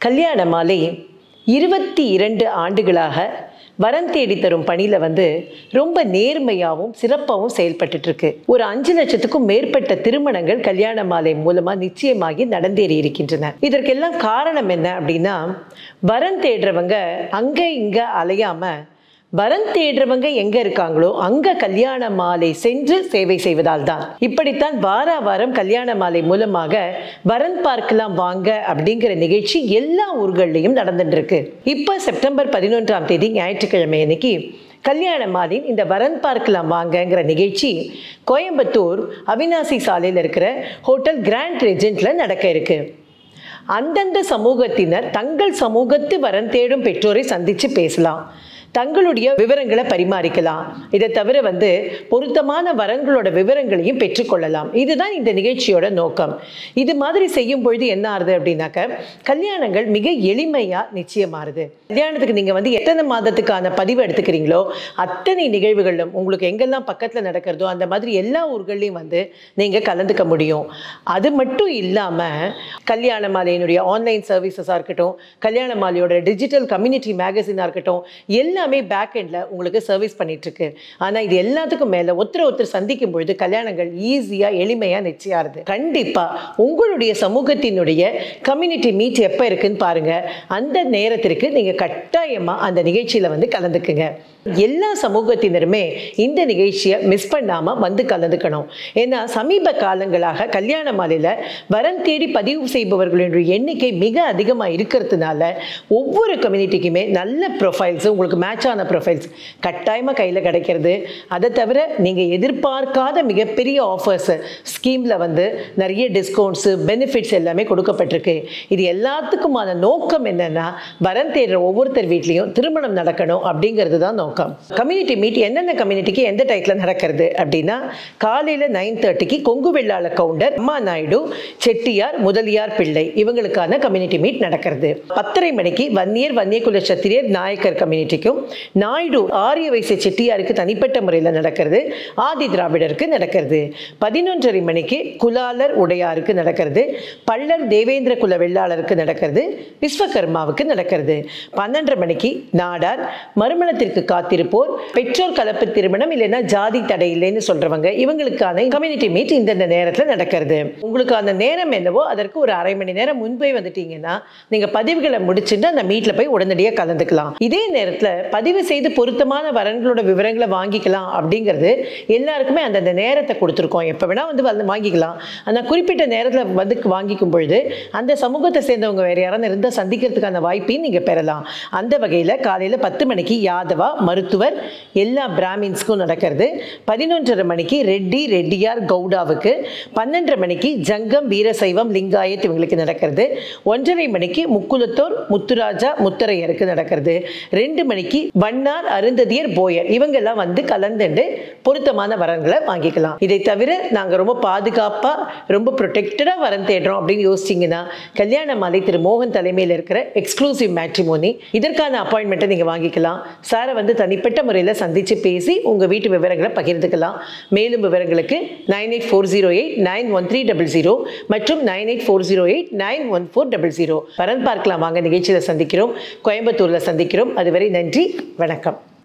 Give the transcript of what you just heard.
கல்யாண மாலை இருபத்தி இரண்டு ஆண்டுகளாக வரன் தேடி தரும் பணியில் வந்து ரொம்ப நேர்மையாகவும் சிறப்பாகவும் செயல்பட்டுட்டு இருக்கு ஒரு அஞ்சு லட்சத்துக்கும் மேற்பட்ட திருமணங்கள் கல்யாண மாலை மூலமாக நிச்சயமாகி நடந்தேறி இருக்கின்றன இதற்கெல்லாம் காரணம் என்ன அப்படின்னா வரன் தேடுறவங்க அங்கே இங்கே அலையாம வரன் தேடுறவங்க எங்க இருக்காங்களோ அங்க கல்யாண மாலை சென்று சேவை செய்வதால் தான் இப்படித்தான் வார வாரம் கல்யாண மாலை மூலமாக வரன் பார்க்கலாம் வாங்க அப்படிங்கிற நிகழ்ச்சி எல்லா ஊர்கள்லையும் நடந்துட்டு இருக்கு இப்ப செப்டம்பர் பதினொன்றாம் தேதி ஞாயிற்றுக்கிழமை அன்னைக்கு கல்யாண மாலின் இந்த வரன் பார்க்கலாம் வாங்கங்கிற நிகழ்ச்சி கோயம்புத்தூர் அவினாசி சாலையில் இருக்கிற ஹோட்டல் கிராண்ட் ரெஜென்ட்ல நடக்க இருக்கு அந்தந்த சமூகத்தினர் தங்கள் சமூகத்து வரன் தேடும் பெற்றோரை சந்திச்சு பேசலாம் தங்களுடைய விவரங்களை பரிமாறிக்கலாம் இதை தவிர வந்து பொருத்தமான வரங்களோட விவரங்களையும் பெற்றுக்கொள்ளலாம் இதுதான் இந்த நிகழ்ச்சியோட நோக்கம் இது மாதிரி செய்யும் பொழுது என்ன ஆகுது அப்படின்னாக்க கல்யாணங்கள் மிக எளிமையா நிச்சயமாறுது கல்யாணத்துக்கு நீங்க வந்து எத்தனை மாதத்துக்கான பதிவு எடுத்துக்கிறீங்களோ அத்தனை நிகழ்வுகளிலும் உங்களுக்கு எங்கெல்லாம் பக்கத்துல நடக்கிறதோ அந்த மாதிரி எல்லா ஊர்கள்லையும் வந்து நீங்க கலந்துக்க முடியும் அது மட்டும் இல்லாம கல்யாண மாலையினுடைய ஆன்லைன் சர்வீசஸாக இருக்கட்டும் கல்யாண மாலையோட டிஜிட்டல் கம்யூனிட்டி மேகசினாக இருக்கட்டும் எல்லாமே பேக் எண்டில் உங்களுக்கு சர்வீஸ் பண்ணிட்டு இருக்கு ஆனால் இது எல்லாத்துக்கும் மேலே ஒருத்தர் ஒருத்தர் சந்திக்கும் பொழுது கல்யாணங்கள் ஈஸியாக எளிமையாக நிச்சயாருது கண்டிப்பாக உங்களுடைய சமூகத்தினுடைய கம்யூனிட்டி மீட் எப்போ இருக்குன்னு பாருங்க அந்த நேரத்திற்கு நீங்கள் கட்டாயமாக அந்த நிகழ்ச்சியில் வந்து கலந்துக்குங்க எல்லா சமூகத்தினருமே இந்த நிகழ்ச்சியை மிஸ் பண்ணாமல் வந்து கலந்துக்கணும் ஏன்னா சமீப காலங்களாக கல்யாண மாலையில் வரன் தேடி பதிவு செய்பவர்களுடைய எண்ணிக்கை மிக அதிகமாக இருக்கிறதுனால ஒவ்வொரு கம்யூனிட்டிக்குமே நல்ல ப்ரொஃபைல்ஸ் உங்களுக்கு மேட்ச் ஆன ப்ரொஃபைல்ஸ் கட்டாயமாக கையில் கிடைக்கிறது அதை தவிர நீங்கள் எதிர்பார்க்காத மிகப்பெரிய ஆஃபர்ஸ் ஸ்கீமில் வந்து நிறைய டிஸ்கவுண்ட்ஸு பெனிஃபிட்ஸ் எல்லாமே கொடுக்கப்பட்டிருக்கு இது எல்லாத்துக்குமான நோக்கம் என்னன்னா வரன் தேடுற ஒவ்வொருத்தர் வீட்லேயும் திருமணம் நடக்கணும் அப்படிங்கிறது தான் நோக்கம் கம்யூனிட்டி மீட் என்னென்ன கம்யூனிட்டிக்கு எந்த டைத்தில் நடக்கிறது அப்படின்னா காலையில் நைன் தேர்ட்டிக்கு கொங்கு வெள்ளாள கவுண்டர் அம்மா நாயுடு செட்டியார் முதலியார் பிள்ளை இவங்களுக்கான கம்யூனிட்டி மீட் நடக்கிறது பத்தரை மணிக்கு வன்னியர் வன்னியகுல சத்திரியர் நாயக்கர் கம்யூனிட்டிக்கும் நாயுடு ஆரிய வயசு செட்டியாருக்கு தனிப்பட்ட முறையில் நடக்கிறது ஆதி திராவிடருக்கு நடக்கிறது பதினொன்றரை மணிக்கு குலாலர் உடையாருக்கு நடக்கிறது பள்ளர் தேவேந்திர குல வெள்ளாளருக்கு நடக்கிறது விஸ்வகர்மாவுக்கு நடக்கிறது பன்னெண்டரை மணிக்கு நாடார் மறுமணத்திற்கு காத்திருப்போர் பெற்றோர் கலப்பு திருமணம் இல்லைன்னா ஜாதி தடை இல்லைன்னு சொல்றவங்க இவங்களுக்கான கம்யூனிட்டி மீட் இந்தந்த நேரத்தில் நடக்கிறது உங்களுக்கான நேரம் என்னவோ அதற்கு ஒரு அரை மணி நேரம் முன்பே வந்துட்டீங்கன்னா நீங்க பதிவுகளை முடிச்சுட்டு அந்த மீட்ல போய் உடனடியாக கலந்துக்கலாம் இதே நேரத்தில் பதிவு செய்து பொருத்தமான வரன்களோட விவரங்களை வாங்கிக்கலாம் அப்படிங்கிறது எல்லாருக்குமே அந்தந்த நேரத்தை கொடுத்துருக்கோம் எப்போ வேணா வந்து வந்து வாங்கிக்கலாம் ஆனால் குறிப்பிட்ட நேரத்தில் வந்து வாங்கிக்கும் பொழுது அந்த சமூகத்தை சேர்ந்தவங்க வேற யாராவது இருந்தால் சந்திக்கிறதுக்கான வாய்ப்பையும் நீங்கள் பெறலாம் அந்த வகையில் காலையில் பத்து மணிக்கு யாதவா மருத்துவர் எல்லா பிராமின்ஸ்க்கும் நடக்கிறது பதினொன்றரை மணிக்கு ரெட்டி ரெட்டியார் கவுடாவுக்கு பன்னெண்டரை மணிக்கு ஜங்கம் வீரசைவம் லிங்காயத் இவங்களுக்கு நடக்கிறது ஒன்றரை மணிக்கு முக்குலத்தோர் முத்துராஜா முத்தரையருக்கு நடக்கிறது ரெண்டு மணிக்கு வண்ணார் அருந்ததியர் போயர் இவங்கெல்லாம் வந்து கலந்துண்டு பொருத்தமான வரன்களை வாங்கிக்கலாம் இதை தவிர நாங்கள் ரொம்ப பாதுகாப்பாக ரொம்ப ப்ரொடெக்டடாக வரன் தேடுறோம் அப்படின்னு யோசிச்சிங்கன்னா கல்யாண மாலை திரு மோகன் தலைமையில் இருக்கிற எக்ஸ்க்ளூசிவ் மேட்ரிமோனி இதற்கான அப்பாயின்மெண்ட்டை நீங்கள் வாங்கிக்கலாம் சாரை வந்து தனிப்பட்ட முறையில் சந்தித்து பேசி உங்கள் வீட்டு விவரங்களை பகிர்ந்துக்கலாம் மேலும் விவரங்களுக்கு nine eight four zero eight nine one three double zero மற்றும் nine eight four zero eight nine one four double zero வரன் பார்க்கலாம் வாங்க நிகழ்ச்சியில் சந்திக்கிறோம் கோயம்புத்தூரில் சந்திக்கிறோம் அதுவரை நன்றி வணக்கம்